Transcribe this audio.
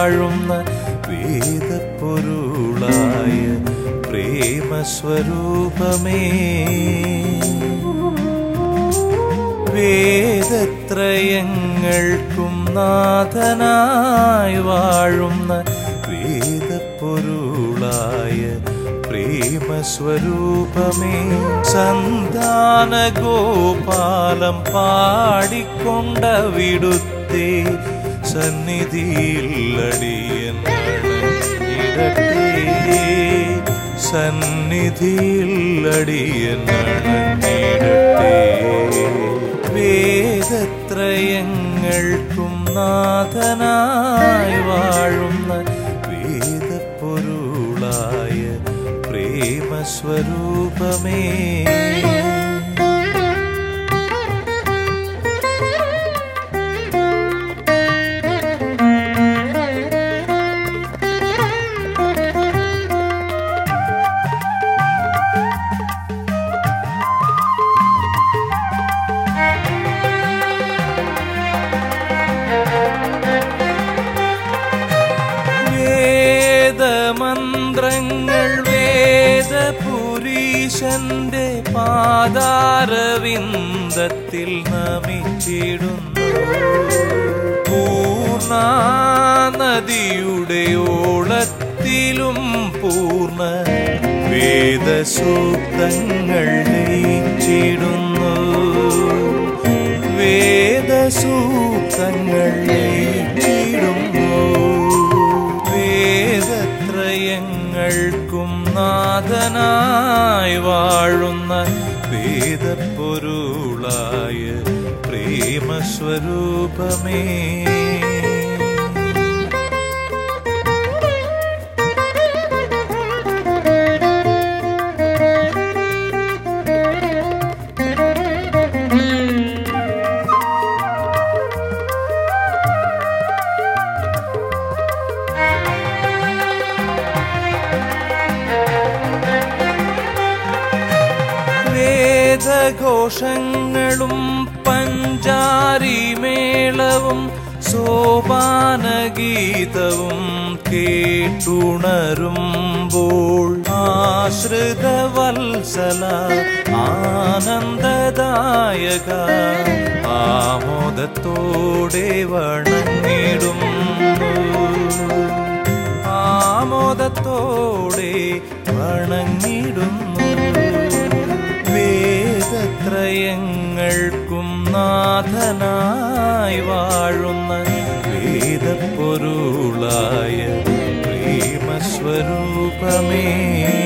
വാഴുന്ന വേദപ്പൊരുളായ പ്രേമസ്വരൂപമേ വേദത്രയങ്ങൾക്കും നാഥനായി വാഴുന്ന വേദപ്പൊരുളായ പ്രേമസ്വരൂപമേ സന്താന ഗോപാലം പാടിക്കൊണ്ട വിടുത്തേ സന്നിധിയിൽ അടിയൻ ഇടട്ടെ സന്നിധിയിൽ അടിയൻ അണഞ്ഞിടട്ടെ വേദത്രയങ്ങൾക്കും നാഥനായി വാഴുന്ന വേദപ്പൊരുളായ പ്രേമസ്വരൂപമേ വേദമന്ത്രങ്ങൾ വേദപുരീശന്റെ പാതാരവിന്ദത്തിൽ നമിച്ചിടുന്നു പൂർണ്ണ നദിയുടെ ഓളത്തിലും പൂർണ്ണ വേദസൂക്തങ്ങൾ ലയിച്ചിടുന്നു വേദസൂക്തങ്ങൾ ലയിച്ചിടുന്നു വേദത്രയങ്ങൾക്കും നാഥനായി വാഴുന്ന വേദപ്പൊരുളായ പ്രേമസ്വരൂപമേ വേദഘോഷങ്ങളും പഞ്ചാരിമേളവും സോപാനഗീതവും കേട്ടുണരുമ്പോൾ ആശ്രിത വത്സല ആനന്ദദായക ആമോദത്തോടെ വണങ്ങിടുന്നു ആമോദത്തോടെ വണങ്ങിടുന്നു വേദത്രയങ്ങൾക്കും നാഥനായി വാഴുന്ന വേദപ്പൊരുളായ പ്രേമസ്വരൂപമേ